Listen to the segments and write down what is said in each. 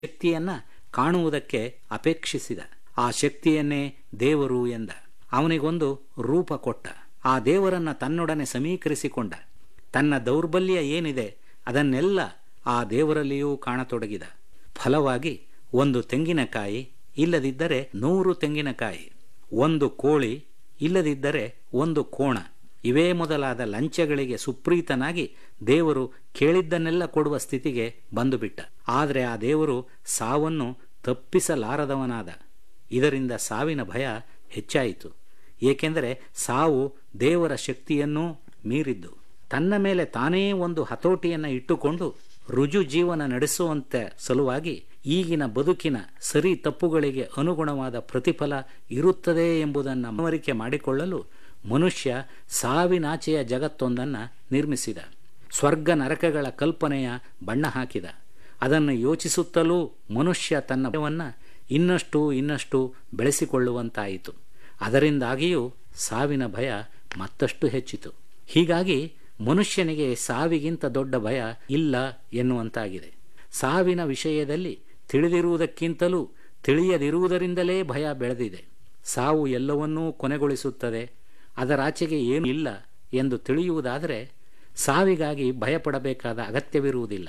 ಶಕ್ತಿಯನ್ನ ಕಾಣುವುದಕ್ಕೆ ಅಪೇಕ್ಷಿಸಿದ ಆ ಶಕ್ತಿಯನ್ನೇ ದೇವರು ಎಂದ ಅವನಿಗೊಂದು ರೂಪ ಕೊಟ್ಟ ಆ ದೇವರನ್ನ ತನ್ನೊಡನೆ ಸಮೀಕರಿಸಿಕೊಂಡ ತನ್ನ ದೌರ್ಬಲ್ಯ ಏನಿದೆ ಅದನ್ನೆಲ್ಲ ಆ ದೇವರಲ್ಲಿಯೂ ಕಾಣತೊಡಗಿದ ಫಲವಾಗಿ ಒಂದು ತೆಂಗಿನಕಾಯಿ ಇಲ್ಲದಿದ್ದರೆ ನೂರು ತೆಂಗಿನಕಾಯಿ ಒಂದು ಕೋಳಿ ಇಲ್ಲದಿದ್ದರೆ ಒಂದು ಕೋಣ ಇವೇ ಮೊದಲಾದ ಲಂಚಗಳಿಗೆ ಸುಪ್ರೀತನಾಗಿ ದೇವರು ಕೇಳಿದ್ದನ್ನೆಲ್ಲ ಕೊಡುವ ಸ್ಥಿತಿಗೆ ಬಂದುಬಿಟ್ಟ ಆದರೆ ಆ ದೇವರು ಸಾವನ್ನು ತಪ್ಪಿಸಲಾರದವನಾದ ಇದರಿಂದ ಸಾವಿನ ಭಯ ಹೆಚ್ಚಾಯಿತು ಏಕೆಂದರೆ ಸಾವು ದೇವರ ಶಕ್ತಿಯನ್ನೂ ಮೀರಿದ್ದು ತನ್ನ ಮೇಲೆ ತಾನೇ ಒಂದು ಹತೋಟಿಯನ್ನು ಇಟ್ಟುಕೊಂಡು ರುಜು ಜೀವನ ನಡೆಸುವಂತ ಸಲುವಾಗಿ ಈಗಿನ ಬದುಕಿನ ಸರಿ ತಪ್ಪುಗಳಿಗೆ ಅನುಗುಣವಾದ ಪ್ರತಿಫಲ ಇರುತ್ತದೆ ಎಂಬುದನ್ನು ಮನವರಿಕೆ ಮಾಡಿಕೊಳ್ಳಲು ಮನುಷ್ಯ ಸಾವಿನಾಚೆಯ ಜಗತ್ತೊಂದನ್ನು ನಿರ್ಮಿಸಿದ ಸ್ವರ್ಗ ನರಕಗಳ ಕಲ್ಪನೆಯ ಬಣ್ಣ ಹಾಕಿದ ಅದನ್ನು ಯೋಚಿಸುತ್ತಲೂ ಮನುಷ್ಯ ತನ್ನ ಭಯವನ್ನು ಇನ್ನಷ್ಟು ಇನ್ನಷ್ಟು ಬೆಳೆಸಿಕೊಳ್ಳುವಂತಾಯಿತು ಅದರಿಂದಾಗಿಯೂ ಸಾವಿನ ಭಯ ಮತ್ತಷ್ಟು ಹೆಚ್ಚಿತು ಹೀಗಾಗಿ ಮನುಷ್ಯನಿಗೆ ಸಾವಿಗಿಂತ ದೊಡ್ಡ ಭಯ ಇಲ್ಲ ಎನ್ನುವಂತಾಗಿದೆ ಸಾವಿನ ವಿಷಯದಲ್ಲಿ ತಿಳಿದಿರುವುದಕ್ಕಿಂತಲೂ ತಿಳಿಯದಿರುವುದರಿಂದಲೇ ಭಯ ಬೆಳೆದಿದೆ ಸಾವು ಎಲ್ಲವನ್ನೂ ಕೊನೆಗೊಳಿಸುತ್ತದೆ ಅದರಾಚೆಗೆ ಏನೂ ಇಲ್ಲ ಎಂದು ತಿಳಿಯುವುದಾದರೆ ಸಾವಿಗಾಗಿ ಭಯಪಡಬೇಕಾದ ಅಗತ್ಯವಿರುವುದಿಲ್ಲ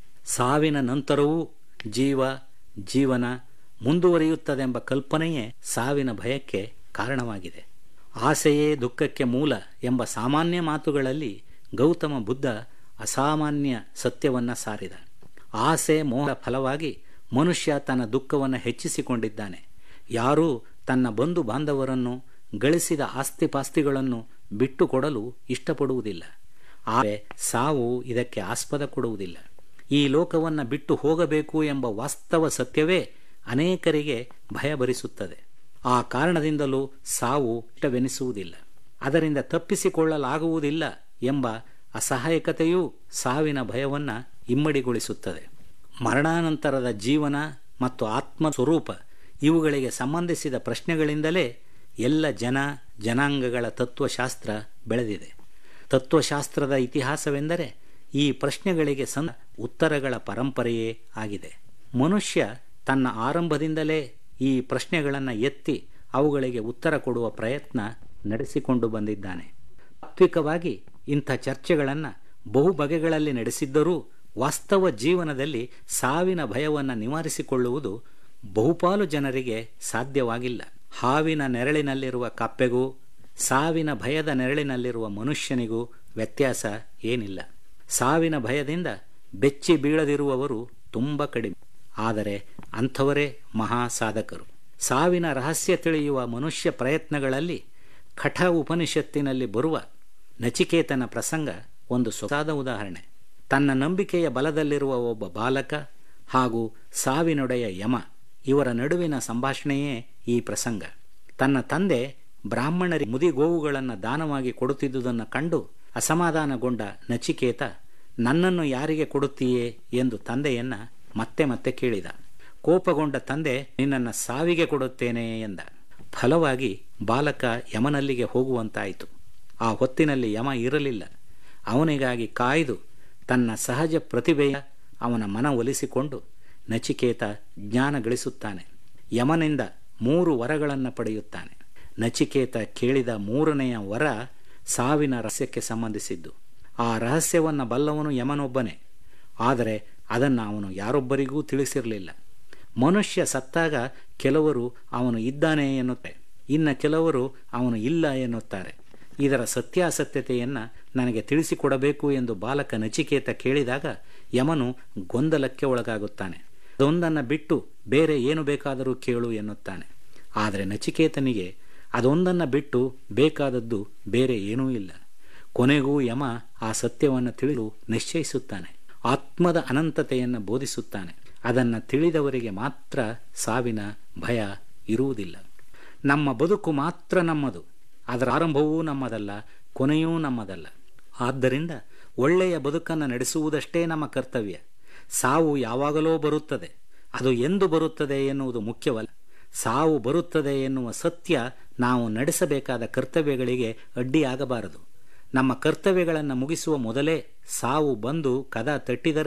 ಸಾವಿನ ನಂತರವೂ ಜೀವ ಜೀವನ ಮುಂದುವರಿಯುತ್ತದೆಂಬ ಕಲ್ಪನೆಯೇ ಸಾವಿನ ಭಯಕ್ಕೆ ಕಾರಣವಾಗಿದೆ ಆಸೆಯೇ ದುಃಖಕ್ಕೆ ಮೂಲ ಎಂಬ ಸಾಮಾನ್ಯ ಮಾತುಗಳಲ್ಲಿ ಗೌತಮ ಬುದ್ಧ ಅಸಾಮಾನ್ಯ ಸತ್ಯವನ್ನ ಸಾರಿದ ಆಸೆ ಮೋಹ ಫಲವಾಗಿ ಮನುಷ್ಯ ತನ್ನ ದುಃಖವನ್ನು ಹೆಚ್ಚಿಸಿಕೊಂಡಿದ್ದಾನೆ ಯಾರೂ ತನ್ನ ಬಂಧು ಬಾಂಧವರನ್ನು ಗಳಿಸಿದ ಆಸ್ತಿಪಾಸ್ತಿಗಳನ್ನು ಬಿಟ್ಟು ಕೊಡಲು ಇಷ್ಟಪಡುವುದಿಲ್ಲ ಆದರೆ ಸಾವು ಇದಕ್ಕೆ ಆಸ್ಪದ ಕೊಡುವುದಿಲ್ಲ ಈ ಲೋಕವನ್ನು ಬಿಟ್ಟು ಹೋಗಬೇಕು ಎಂಬ ವಾಸ್ತವ ಸತ್ಯವೇ ಅನೇಕರಿಗೆ ಭಯ ಭರಿಸುತ್ತದೆ ಆ ಕಾರಣದಿಂದಲೂ ಸಾವು ಇಷ್ಟವೆನಿಸುವುದಿಲ್ಲ ಅದರಿಂದ ತಪ್ಪಿಸಿಕೊಳ್ಳಲಾಗುವುದಿಲ್ಲ ಎಂಬ ಅಸಹಾಯಕತೆಯೂ ಸಾವಿನ ಭಯವನ್ನು ಇಮ್ಮಡಿಗೊಳಿಸುತ್ತದೆ ಮರಣಾನಂತರದ ಜೀವನ ಮತ್ತು ಆತ್ಮ ಸ್ವರೂಪ ಇವುಗಳಿಗೆ ಸಂಬಂಧಿಸಿದ ಪ್ರಶ್ನೆಗಳಿಂದಲೇ ಎಲ್ಲ ಜನ ಜನಾಂಗಗಳ ತತ್ವಶಾಸ್ತ್ರ ಬೆಳೆದಿದೆ ತತ್ವಶಾಸ್ತ್ರದ ಇತಿಹಾಸವೆಂದರೆ ಈ ಪ್ರಶ್ನೆಗಳಿಗೆ ಸಂ ಉತ್ತರಗಳ ಪರಂಪರೆಯೇ ಆಗಿದೆ ಮನುಷ್ಯ ತನ್ನ ಆರಂಭದಿಂದಲೇ ಈ ಪ್ರಶ್ನೆಗಳನ್ನು ಎತ್ತಿ ಅವುಗಳಿಗೆ ಉತ್ತರ ಕೊಡುವ ಪ್ರಯತ್ನ ನಡೆಸಿಕೊಂಡು ಬಂದಿದ್ದಾನೆ ತಾತ್ವಿಕವಾಗಿ ಇಂಥ ಚರ್ಚೆಗಳನ್ನು ಬಹು ಬಗೆಗಳಲ್ಲಿ ನಡೆಸಿದ್ದರೂ ವಾಸ್ತವ ಜೀವನದಲ್ಲಿ ಸಾವಿನ ಭಯವನ್ನು ನಿವಾರಿಸಿಕೊಳ್ಳುವುದು ಬಹುಪಾಲು ಜನರಿಗೆ ಸಾಧ್ಯವಾಗಿಲ್ಲ ಹಾವಿನ ನೆರಳಿನಲ್ಲಿರುವ ಕಪ್ಪೆಗೂ ಸಾವಿನ ಭಯದ ನೆರಳಿನಲ್ಲಿರುವ ಮನುಷ್ಯನಿಗೂ ವ್ಯತ್ಯಾಸ ಏನಿಲ್ಲ ಸಾವಿನ ಭಯದಿಂದ ಬೆಚ್ಚಿ ಬೀಳದಿರುವವರು ತುಂಬ ಕಡಿಮೆ ಆದರೆ ಅಂಥವರೇ ಮಹಾ ಸಾಧಕರು ಸಾವಿನ ರಹಸ್ಯ ತಿಳಿಯುವ ಮನುಷ್ಯ ಪ್ರಯತ್ನಗಳಲ್ಲಿ ಕಠ ಉಪನಿಷತ್ತಿನಲ್ಲಿ ಬರುವ ನಚಿಕೇತನ ಪ್ರಸಂಗ ಒಂದು ಸೊಸಾದ ಉದಾಹರಣೆ ತನ್ನ ನಂಬಿಕೆಯ ಬಲದಲ್ಲಿರುವ ಒಬ್ಬ ಬಾಲಕ ಹಾಗೂ ಸಾವಿನೊಡೆಯ ಯಮ ಇವರ ನಡುವಿನ ಸಂಭಾಷಣೆಯೇ ಈ ಪ್ರಸಂಗ ತನ್ನ ತಂದೆ ಬ್ರಾಹ್ಮಣರಿ ಮುದಿಗೋವುಗಳನ್ನು ದಾನವಾಗಿ ಕೊಡುತ್ತಿದ್ದುದನ್ನು ಕಂಡು ಅಸಮಾಧಾನಗೊಂಡ ನಚಿಕೇತ ನನ್ನನ್ನು ಯಾರಿಗೆ ಕೊಡುತ್ತೀಯೇ ಎಂದು ತಂದೆಯನ್ನ ಮತ್ತೆ ಮತ್ತೆ ಕೇಳಿದ ಕೋಪಗೊಂಡ ತಂದೆ ನಿನ್ನನ್ನು ಸಾವಿಗೆ ಕೊಡುತ್ತೇನೆ ಎಂದ ಫಲವಾಗಿ ಬಾಲಕ ಯಮನಲ್ಲಿಗೆ ಹೋಗುವಂತಾಯಿತು ಆ ಹೊತ್ತಿನಲ್ಲಿ ಯಮ ಇರಲಿಲ್ಲ ಅವನಿಗಾಗಿ ಕಾಯ್ದು ತನ್ನ ಸಹಜ ಪ್ರತಿಭೆಯ ಅವನ ಮನ ಒಲಿಸಿಕೊಂಡು ನಚಿಕೇತ ಜ್ಞಾನ ಗಳಿಸುತ್ತಾನೆ ಯಮನಿಂದ ಮೂರು ವರಗಳನ್ನು ಪಡೆಯುತ್ತಾನೆ ನಚಿಕೇತ ಕೇಳಿದ ಮೂರನೆಯ ವರ ಸಾವಿನ ರಹಸ್ಯಕ್ಕೆ ಸಂಬಂಧಿಸಿದ್ದು ಆ ರಹಸ್ಯವನ್ನು ಬಲ್ಲವನು ಯಮನೊಬ್ಬನೇ ಆದರೆ ಅದನ್ನು ಅವನು ಯಾರೊಬ್ಬರಿಗೂ ತಿಳಿಸಿರಲಿಲ್ಲ ಮನುಷ್ಯ ಸತ್ತಾಗ ಕೆಲವರು ಅವನು ಇದ್ದಾನೆ ಎನ್ನುತ್ತಾರೆ ಇನ್ನು ಕೆಲವರು ಅವನು ಇಲ್ಲ ಎನ್ನುತ್ತಾರೆ ಇದರ ಸತ್ಯಾಸತ್ಯತೆಯನ್ನು ನನಗೆ ತಿಳಿಸಿಕೊಡಬೇಕು ಎಂದು ಬಾಲಕ ನಚಿಕೇತ ಕೇಳಿದಾಗ ಯಮನು ಗೊಂದಲಕ್ಕೆ ಒಳಗಾಗುತ್ತಾನೆ ಅದೊಂದನ್ನು ಬಿಟ್ಟು ಬೇರೆ ಏನು ಬೇಕಾದರೂ ಕೇಳು ಎನ್ನುತ್ತಾನೆ ಆದರೆ ನಚಿಕೇತನಿಗೆ ಅದೊಂದನ್ನು ಬಿಟ್ಟು ಬೇಕಾದದ್ದು ಬೇರೆ ಏನೂ ಇಲ್ಲ ಕೊನೆಗೂ ಯಮ ಆ ಸತ್ಯವನ್ನು ತಿಳಿದು ನಿಶ್ಚಯಿಸುತ್ತಾನೆ ಆತ್ಮದ ಅನಂತತೆಯನ್ನು ಬೋಧಿಸುತ್ತಾನೆ ಅದನ್ನು ತಿಳಿದವರಿಗೆ ಮಾತ್ರ ಸಾವಿನ ಭಯ ಇರುವುದಿಲ್ಲ ನಮ್ಮ ಬದುಕು ಮಾತ್ರ ನಮ್ಮದು ಅದರ ಆರಂಭವೂ ನಮ್ಮದಲ್ಲ ಕೊನೆಯೂ ನಮ್ಮದಲ್ಲ ಆದ್ದರಿಂದ ಒಳ್ಳೆಯ ಬದುಕನ್ನು ನಡೆಸುವುದಷ್ಟೇ ನಮ್ಮ ಕರ್ತವ್ಯ ಸಾವು ಯಾವಾಗಲೋ ಬರುತ್ತದೆ ಅದು ಎಂದು ಬರುತ್ತದೆ ಎನ್ನುವುದು ಮುಖ್ಯವಲ್ಲ ಸಾವು ಬರುತ್ತದೆ ಎನ್ನುವ ಸತ್ಯ ನಾವು ನಡೆಸಬೇಕಾದ ಕರ್ತವ್ಯಗಳಿಗೆ ಅಡ್ಡಿಯಾಗಬಾರದು ನಮ್ಮ ಕರ್ತವ್ಯಗಳನ್ನು ಮುಗಿಸುವ ಮೊದಲೇ ಸಾವು ಬಂದು ಕದ ತಟ್ಟಿದರೆ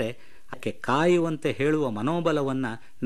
ಅದಕ್ಕೆ ಕಾಯುವಂತೆ ಹೇಳುವ ಮನೋಬಲವನ್ನ